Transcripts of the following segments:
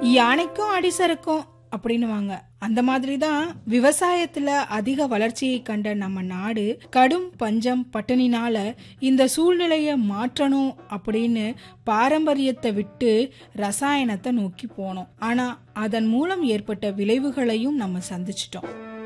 யானைக்கும் அடிசருக்கும் அப்படின்னுவாங்க அந்த மாதிரி தான் விவசாயத்துல அதிக வளர்ச்சியை கண்ட நம்ம நாடு கடும் பஞ்சம் பட்டினினால இந்த சூழ்நிலைய மாற்றணும் அப்படின்னு பாரம்பரியத்தை விட்டு ரசாயனத்தை நோக்கி போனோம் ஆனா அதன் மூலம் ஏற்பட்ட விளைவுகளையும் நம்ம சந்திச்சிட்டோம்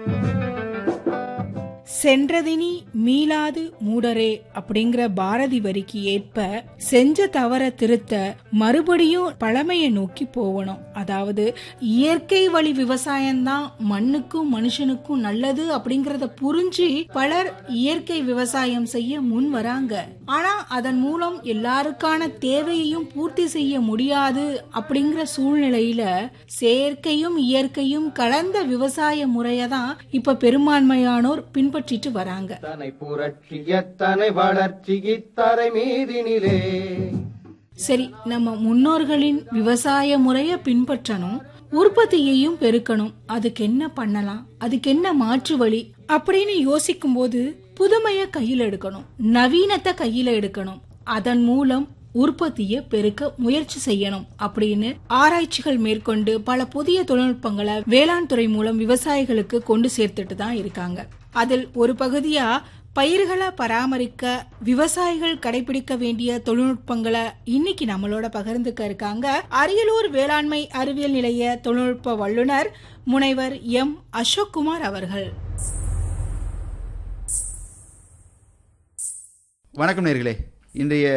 சென்றதினி மீளாது மூடரே அப்படிங்கிற பாரதி வரிக்கு ஏற்ப செஞ்ச தவற திருத்த மறுபடியும் பழமையை நோக்கி போகணும் அதாவது இயற்கை வழி விவசாயம்தான் மண்ணுக்கும் மனுஷனுக்கும் நல்லது அப்படிங்கறத புரிஞ்சு பலர் இயற்கை விவசாயம் செய்ய முன் வராங்க ஆனா அதன் மூலம் எல்லாருக்கான தேவையையும் பூர்த்தி செய்ய முடியாது அப்படிங்கிற சூழ்நிலையில செயற்கையும் இயற்கையும் கலந்த விவசாய முறையை தான் இப்ப பெரும்பான்மையானோர் பின்பற்றிட்டு வராங்க தனை புரட்சிய தனை வளர்ச்சி இத்தரை மீதினிலே சரி நம்ம முன்னோர்களின் விவசாய முறைய பின்பற்றணும் உற்பத்தியையும் பெருக்கணும் அதுக்கு என்ன பண்ணலாம் அதுக்கு என்ன மாற்று வழி அப்படின்னு யோசிக்கும் போது புதுமைய கையில எடுக்கணும் நவீனத்தை கையில எடுக்கணும் அதன் மூலம் உற்பத்தியை பெருக்க முயற்சி செய்யணும் அப்படின்னு ஆராய்ச்சிகள் மேற்கொண்டு பல புதிய தொழில்நுட்பங்களை வேளாண் துறை மூலம் விவசாயிகளுக்கு கொண்டு சேர்த்துட்டு தான் இருக்காங்க அதில் ஒரு பகுதியா பயிர்களை பராமரிக்க விவசாயிகள் கடைபிடிக்க வேண்டிய தொழில்நுட்பங்களை இன்னைக்கு நம்மளோட பகிர்ந்துக்க இருக்காங்க அரியலூர் வேளாண்மை அறிவியல் நிலைய தொழில்நுட்ப வல்லுநர் முனைவர் எம் அசோக்குமார் அவர்கள் வணக்கம் நேர்களே இன்றைய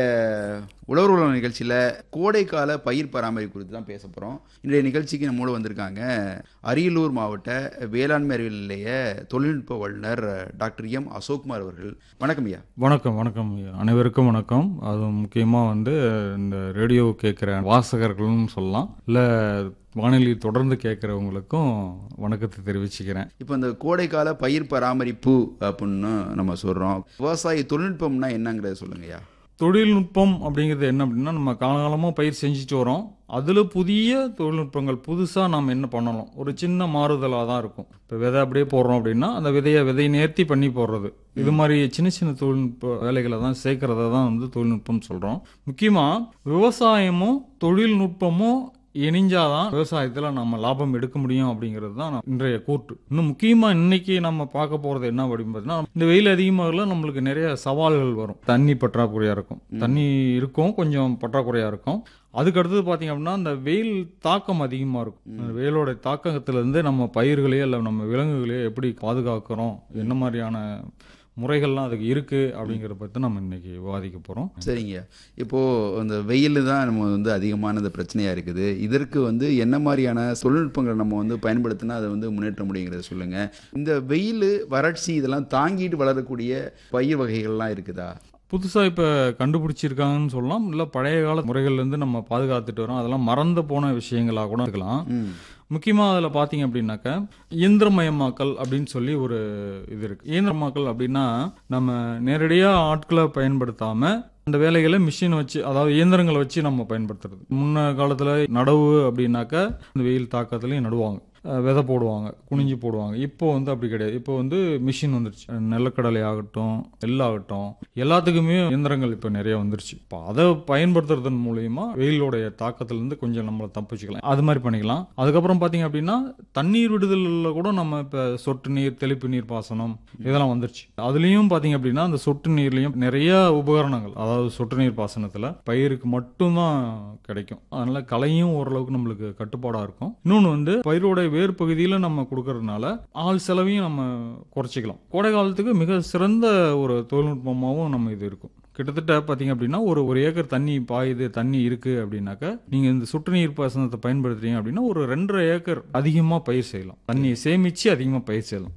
உழவர் உலக நிகழ்ச்சியில் கோடைக்கால பயிர் பராமரிப்பு குறித்து தான் பேச போகிறோம் இன்றைய நிகழ்ச்சிக்கு நம்மோடு வந்திருக்காங்க அரியலூர் மாவட்ட வேளாண்மை அறிவியல் நிலைய தொழில்நுட்ப வல்லுநர் டாக்டர் எம் அசோக்குமார் அவர்கள் வணக்கம் ஐயா வணக்கம் வணக்கம் அனைவருக்கும் வணக்கம் அதுவும் முக்கியமாக வந்து இந்த ரேடியோ கேட்குற வாசகர்களும் சொல்லலாம் இல்லை வானொலி தொடர்ந்து கேட்குறவங்களுக்கும் வணக்கத்தை தெரிவிச்சுக்கிறேன் இப்போ இந்த கோடைக்கால பயிர் பராமரிப்பு அப்படின்னு நம்ம சொல்கிறோம் விவசாய தொழில்நுட்பம்னா என்னங்கிறத சொல்லுங்கய்யா தொழில்நுட்பம் அப்படிங்கிறது என்ன அப்படின்னா நம்ம காலகாலமாக பயிர் செஞ்சுட்டு வரோம் அதில் புதிய தொழில்நுட்பங்கள் புதுசாக நாம் என்ன பண்ணணும் ஒரு சின்ன மாறுதலாக தான் இருக்கும் இப்போ விதை அப்படியே போடுறோம் அப்படின்னா அந்த விதையை விதை நேர்த்தி பண்ணி போடுறது இது மாதிரி சின்ன சின்ன தொழில்நுட்ப வேலைகளை தான் சேர்க்கறத தான் வந்து தொழில்நுட்பம் சொல்கிறோம் முக்கியமாக விவசாயமும் தொழில்நுட்பமும் இணைஞ்சாதான் விவசாயத்தில் நம்ம லாபம் எடுக்க முடியும் அப்படிங்கிறது தான் நான் இன்றைய கூற்று இன்னும் முக்கியமாக இன்னைக்கு நம்ம பார்க்க போகிறது என்ன அப்படின்னு பார்த்தீங்கன்னா இந்த வெயில் அதிகமாகல நம்மளுக்கு நிறைய சவால்கள் வரும் தண்ணி பற்றாக்குறையாக இருக்கும் தண்ணி இருக்கும் கொஞ்சம் பற்றாக்குறையாக இருக்கும் அதுக்கு அடுத்தது பார்த்தீங்க அப்படின்னா அந்த வெயில் தாக்கம் அதிகமாக இருக்கும் அந்த வெயிலோட தாக்கத்திலிருந்து நம்ம பயிர்களையோ இல்லை நம்ம விலங்குகளையோ எப்படி பாதுகாக்கிறோம் என்ன மாதிரியான முறைகள்லாம் அதுக்கு இருக்கு அப்படிங்கிறத பற்றி நம்ம இன்னைக்கு விவாதிக்க போகிறோம் சரிங்க இப்போது இந்த வெயில் தான் நம்ம வந்து அதிகமான இந்த பிரச்சனையாக இருக்குது இதற்கு வந்து என்ன மாதிரியான தொழில்நுட்பங்களை நம்ம வந்து பயன்படுத்தினா அதை வந்து முன்னேற்ற முடியுங்கிறத சொல்லுங்கள் இந்த வெயில் வறட்சி இதெல்லாம் தாங்கிட்டு வளரக்கூடிய பயிர் வகைகள்லாம் இருக்குதா புதுசாக இப்போ கண்டுபிடிச்சிருக்காங்கன்னு சொல்லலாம் இல்லை பழைய கால முறைகள்லேருந்து நம்ம பாதுகாத்துட்டு வரோம் அதெல்லாம் மறந்து போன விஷயங்களாக கூட இருக்கலாம் ம் முக்கியமாக அதில் பார்த்தீங்க அப்படின்னாக்க இயந்திரமயமாக்கல் அப்படின்னு சொல்லி ஒரு இது இருக்கு இயந்திரமயமாக்கல் அப்படின்னா நம்ம நேரடியாக ஆட்களை பயன்படுத்தாமல் அந்த வேலைகளை மிஷின் வச்சு அதாவது இயந்திரங்களை வச்சு நம்ம பயன்படுத்துறது முன்ன காலத்தில் நடவு அப்படின்னாக்க இந்த வெயில் தாக்கத்துலையும் நடுவாங்க அஹ் விதை போடுவாங்க குனிஞ்சு போடுவாங்க இப்போ வந்து அப்படி கிடையாது இப்போ வந்து மிஷின் வந்துருச்சு நிலக்கடலை ஆகட்டும் நெல்லாகட்டும் எல்லாத்துக்குமே இயந்திரங்கள் இப்போ நிறைய வந்துருச்சு இப்போ அதை பயன்படுத்துறதன் மூலயமா வெயிலோடைய தாக்கத்திலேருந்து கொஞ்சம் நம்மளை தப்பிச்சுக்கலாம் அது மாதிரி பண்ணிக்கலாம் அதுக்கப்புறம் பார்த்தீங்க அப்படின்னா தண்ணீர் விடுதலில் கூட நம்ம இப்போ சொட்டு நீர் தெளிப்பு நீர் பாசனம் இதெல்லாம் வந்துருச்சு அதுலேயும் பார்த்தீங்க அப்படின்னா அந்த சொட்டு நீர்லையும் நிறைய உபகரணங்கள் அதாவது சொட்டு நீர் பாசனத்தில் பயிருக்கு மட்டும்தான் கிடைக்கும் அதனால களையும் ஓரளவுக்கு நம்மளுக்கு கட்டுப்பாடாக இருக்கும் இன்னொன்று வந்து பயிரோட வேர் பகுதியில் நம்ம கொடுக்கறதுனால ஆள் செலவையும் நம்ம குறைச்சிக்கலாம் கோடை காலத்துக்கு மிக சிறந்த ஒரு தொழில்நுட்பமாகவும் நம்ம இது இருக்கும் கிட்டத்தட்ட பார்த்தீங்க அப்படின்னா ஒரு ஒரு ஏக்கர் தண்ணி பாயுது தண்ணி இருக்கு அப்படின்னாக்க நீங்கள் இந்த சொட்டு நீர் பாசனத்தை பயன்படுத்துறீங்க அப்படின்னா ஒரு ரெண்டரை ஏக்கர் அதிகமாக பயிர் செய்யலாம் தண்ணியை சேமித்து அதிகமாக பயிர் செய்யலாம்